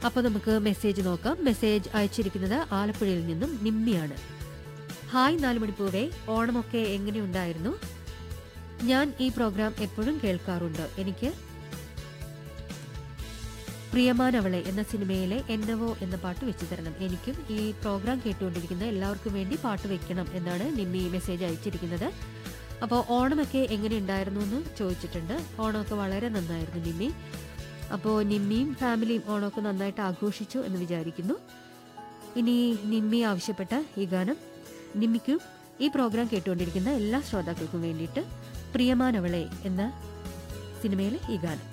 അപ്പോൾ നമുക്ക് മെസ്സേജ് നോക്കാം മെസ്സേജ് അയച്ചിരിക്കുന്നത് ആലപ്പുഴയിൽ നിന്നും നിമ്മിയാണ് ഹായ് നാലുമണിപ്പൂവേ ഓണമൊക്കെ എങ്ങനെയുണ്ടായിരുന്നു ഞാൻ ഈ പ്രോഗ്രാം എപ്പോഴും കേൾക്കാറുണ്ട് എനിക്ക് പ്രിയമാനവളെ എന്ന സിനിമയിലെ എന്നവോ എന്ന പാട്ട് വെച്ചു തരണം എനിക്കും ഈ പ്രോഗ്രാം കേട്ടുകൊണ്ടിരിക്കുന്ന എല്ലാവർക്കും വേണ്ടി പാട്ട് വെക്കണം എന്നാണ് നിമ്മി മെസ്സേജ് അയച്ചിരിക്കുന്നത് അപ്പോൾ ഓണമൊക്കെ എങ്ങനെ ഉണ്ടായിരുന്നു എന്ന് ചോദിച്ചിട്ടുണ്ട് ഓണമൊക്കെ വളരെ നന്നായിരുന്നു നിമ്മി അപ്പോൾ നിമ്മിയും ഫാമിലിയും ഓണമൊക്കെ നന്നായിട്ട് ആഘോഷിച്ചു എന്ന് വിചാരിക്കുന്നു ഇനി നിമ്മി ആവശ്യപ്പെട്ട ഈ ഗാനം നിമ്മിക്കും ഈ പ്രോഗ്രാം കേട്ടുകൊണ്ടിരിക്കുന്ന എല്ലാ ശ്രോതാക്കൾക്കും വേണ്ടിയിട്ട് പ്രിയമാനവളെ എന്ന സിനിമയിലെ ഈ ഗാനം